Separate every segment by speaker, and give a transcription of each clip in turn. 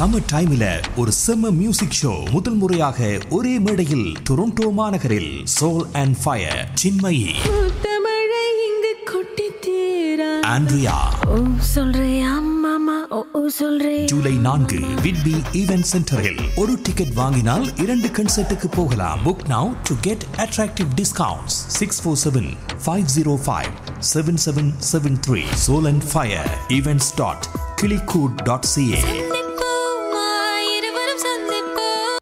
Speaker 1: Summer டைம்ல ஒரு செம்ம மியூசிக் ஷோ முதல் முறையாக ஒரே மேடையில் டொரண்டோ மாநகரில் சோல் அண்ட் ஃபயர் சின்மயி
Speaker 2: முத்தமழை இங்கு கொட்டி தீரா
Speaker 1: ஆண்ட்ரியா
Speaker 2: ஓ சொல்றியா மாமா ஓ ஓ சொல்றே
Speaker 1: ஜூலை நான்கு விட்பி ஈவென்ட் சென்டரில் ஒரு டிக்கெட் வாங்கினால் இரண்டு கன்சர்ட்டுக்கு போகலாம் book now to get attractive discounts six four seven five zero five seven seven seven three soul and fire events dot கிளிகூட் டாட் சிஏ
Speaker 2: சந்திப்போமா இருவரும் சந்திப்போம்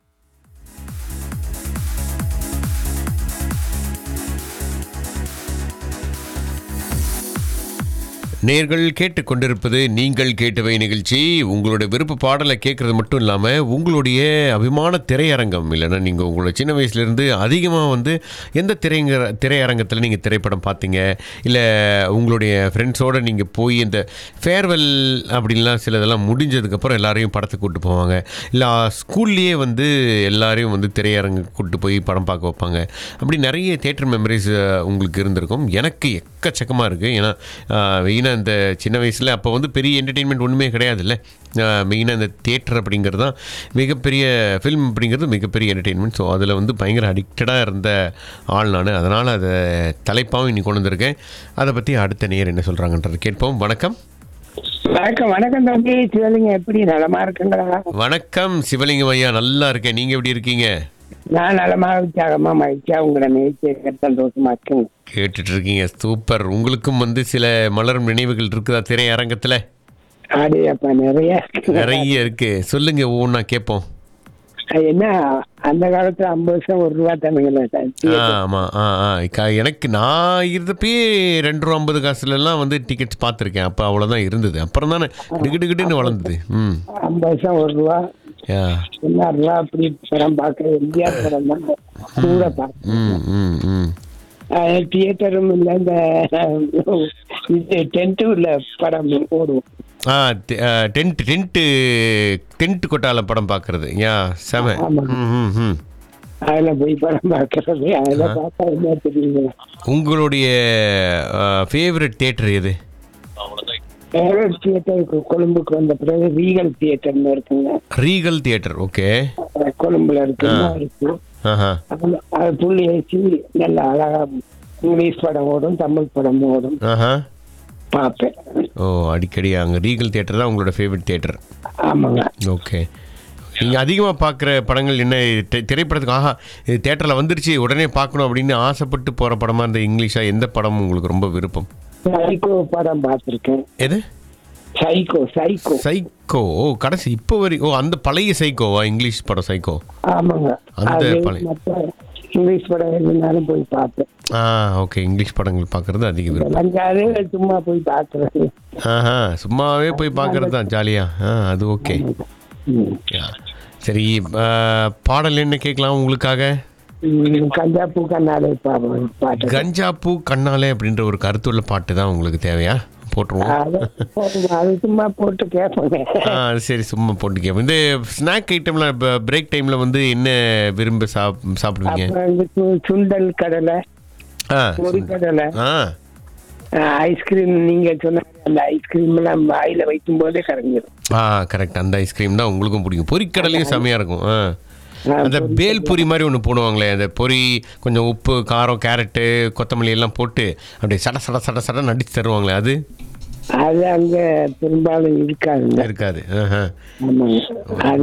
Speaker 3: நேர்கள் கேட்டுக்கொண்டிருப்பது நீங்கள் கேட்டவை நிகழ்ச்சி உங்களுடைய விருப்ப பாடலை கேட்குறது மட்டும் இல்லாமல் உங்களுடைய அபிமான திரையரங்கம் இல்லைன்னா நீங்கள் உங்களோட சின்ன வயசுலேருந்து அதிகமாக வந்து எந்த திரைங்க திரையரங்கத்தில் நீங்கள் திரைப்படம் பார்த்தீங்க இல்லை உங்களுடைய ஃப்ரெண்ட்ஸோடு நீங்கள் போய் இந்த ஃபேர்வெல் அப்படின்லாம் சிலதெல்லாம் முடிஞ்சதுக்கப்புறம் எல்லாரையும் படத்துக்கு கூப்பிட்டு போவாங்க இல்லை ஸ்கூல்லேயே வந்து எல்லாரையும் வந்து திரையரங்கு கூப்பிட்டு போய் படம் பார்க்க வைப்பாங்க அப்படி நிறைய தேட்டர் மெமரிஸ் உங்களுக்கு இருந்திருக்கும் எனக்கு எக்கச்சக்கமாக இருக்குது ஏன்னா மெயினாக இந்த சின்ன வயசில் அப்போ வந்து பெரிய என்டர்டெயின்மெண்ட் ஒன்றுமே கிடையாதுல்ல மெயினாக இந்த தேட்டர் அப்படிங்கிறது தான் மிகப்பெரிய ஃபில்ம் அப்படிங்கிறது மிகப்பெரிய என்டர்டெயின்மெண்ட் ஸோ அதில் வந்து பயங்கர அடிக்டடாக இருந்த ஆள் நான் அதனால் அதை தலைப்பாகவும் இன்னைக்கு கொண்டு வந்திருக்கேன் அதை பற்றி அடுத்த நேர் என்ன சொல்கிறாங்கன்றது கேட்போம் வணக்கம்
Speaker 4: வணக்கம் வணக்கம் தம்பி சிவலிங்க எப்படி நலமா இருக்குங்களா
Speaker 3: வணக்கம் சிவலிங்கம் ஐயா நல்லா இருக்கேன் நீங்கள் எப்படி இருக்கீங்க
Speaker 4: நான் நலமா உற்சாகமா மகிழ்ச்சியா உங்களை நிகழ்ச்சி சந்தோஷமா இருக்குங்க
Speaker 3: கேட்டுட்டு இருக்கீங்க சூப்பர் உங்களுக்கும் வந்து சில மலரும் நினைவுகள் இருக்குதா திரையரங்கத்தில்
Speaker 4: ஆடு அப்ப நிறைய இருக்குங்க.
Speaker 3: நிறைய இருக்கு சொல்லுங்க ஒவ்வொன்றா கேட்போம்
Speaker 4: அது என்ன அந்த காலத்துல ஐம்பது வருஷம் ஒரு ரூபா தமிழ்ல
Speaker 3: ஆ ஆமாம் ஆ ஆ க- எனக்கு நான் இருந்தப்பயே ரெண்டு ரூபா ஐம்பது காசுலலாம் வந்து டிக்கெட்ஸ் பார்த்துருக்கேன் அப்போ அவ்வளோதான் இருந்தது அப்புறம் தானே டிகிட்டுன்னு வளர்ந்தது ம்
Speaker 4: ஐம்பது வருஷம் ஒரு ரூபா
Speaker 3: யா
Speaker 4: என்ன ரூபா அப்படி படம் பார்க்க எம்ஜிஆர் படம் தான் கூட பார்க்க
Speaker 3: ம் ம் ம்
Speaker 4: தியேட்டரும் இல்லை இந்த இது டென்ட்டும் இல்லை படம் ஓடும்
Speaker 3: ஆ டென்ட் டென்ட்டு டென்ட் கொட்டால படம் பார்க்குறது யா செம
Speaker 4: ஆமா.
Speaker 3: ம் ம் ம்
Speaker 4: அதுல போய் படம் பார்க்கறது அதுல பார்த்தா என்ன தெரியுங்களா
Speaker 3: உங்களுடைய ஃபேவரட் தேட்டர் எது
Speaker 4: ஃபேவரட் தியேட்டருக்கு கொழும்புக்கு வந்த பிறகு ரீகல் தியேட்டர்னு இருக்குங்க
Speaker 3: ரீகல் தியேட்டர் ஓகே
Speaker 4: அது கொழும்புல இருக்கு இன்னும் இருக்கு
Speaker 3: ஆஹா
Speaker 4: அது- அது புள்ளி ஏசி நல்ல அழகா இங்கிலீஷ் படம் ஓடும் தமிழ் படம் ஓடும்
Speaker 3: ஆஹா
Speaker 4: பார்ப்பேன்
Speaker 3: ஓ அடிக்கடி அங்கே ரீகல் தியேட்டர் தான் உங்களோட ஃபேவரட் தியேட்டர்
Speaker 4: ஆமாங்க
Speaker 3: ஓகே நீங்கள் அதிகமாக பார்க்குற படங்கள் என்ன தி- திரைப்படத்துக்கு ஆஹா இது தேட்டரில் வந்துருச்சு உடனே பார்க்கணும் அப்படின்னு ஆசைப்பட்டு போகிற படமாக இருந்த இங்கிலீஷாக எந்த படம் உங்களுக்கு ரொம்ப விருப்பம்
Speaker 4: சைக்கோ படம் பார்த்துருக்கேன்
Speaker 3: எது
Speaker 4: சைக்கோ சைக்கோ
Speaker 3: சைக்கோ ஓ கடைசி இப்போ வரை ஓ அந்த பழைய சைக்கோவா இங்கிலீஷ் படம் சைக்கோ
Speaker 4: ஆமாங்க
Speaker 3: அந்த
Speaker 4: அது
Speaker 3: பழைய-
Speaker 4: மற்ற இங்கிலீஷ் படம் இருந்தாலும் போய் பார்ப்பேன்
Speaker 3: ஆ ஓகே இங்கிலீஷ் படங்கள் பார்க்குறது அதிக விருப்பம்
Speaker 4: லங்காவே சும்மா போய் பார்க்கறது
Speaker 3: ஆஹா சும்மாவே போய் பார்க்குறது தான் ஜாலியாக ஆ அது ஓகே
Speaker 4: ம்.
Speaker 3: சரி ஆ, பாடல் என்ன கேட்கலாம் உங்களுக்காக
Speaker 4: ம், கஞ்சா பூ கண்ணாலே பா- பாட்டு
Speaker 3: கஞ்சா பூ கண்ணாலே அப்படின்ற ஒரு கருத்துள்ள பாட்டு தான் உங்களுக்கு தேவையா போட்டுருவோம்
Speaker 4: அது போடுங்க. அது சும்மா போட்டு கேட்போங்க
Speaker 3: ஆ சரி சும்மா போட்டு கேட்போம் இந்த ஸ்நாக் ஐட்டம்லாம் இப்போ பிரேக் டைமில் வந்து என்ன விரும்பி சாப் சாப்பிடுவீங்க
Speaker 4: அப்புறம் இந்த சு- சுண்டல் கடலை
Speaker 3: ஆ
Speaker 4: பொரிக்கடலை
Speaker 3: ஆ
Speaker 4: ஐஸ்கிரீம் நீங்க சொன்ன அந்த ஐஸ்கிரீம் எல்லாம் வாயில வைக்கும் போதே கரைஞ்சிடும்
Speaker 3: ஆ கரெக்ட் அந்த ஐஸ்கிரீம் தான் உங்களுக்கும் பிடிக்கும் பொரிக்கடலையும் செம்மையாக இருக்கும் ஆ
Speaker 4: ஆ,
Speaker 3: அந்த பேல் பொரி மாதிரி ஒன்று போடுவாங்களே அந்த பொரி கொஞ்சம் உப்பு காரம் கேரட்டு கொத்தமல்லி எல்லாம் போட்டு அப்படியே சட சட சட சட நடிச்சு தருவாங்களே அது
Speaker 4: அது அங்க பெரும்பாலும் இருக்காதுங்க
Speaker 3: இருக்காது ஆஹா
Speaker 4: ஆமாங்க அது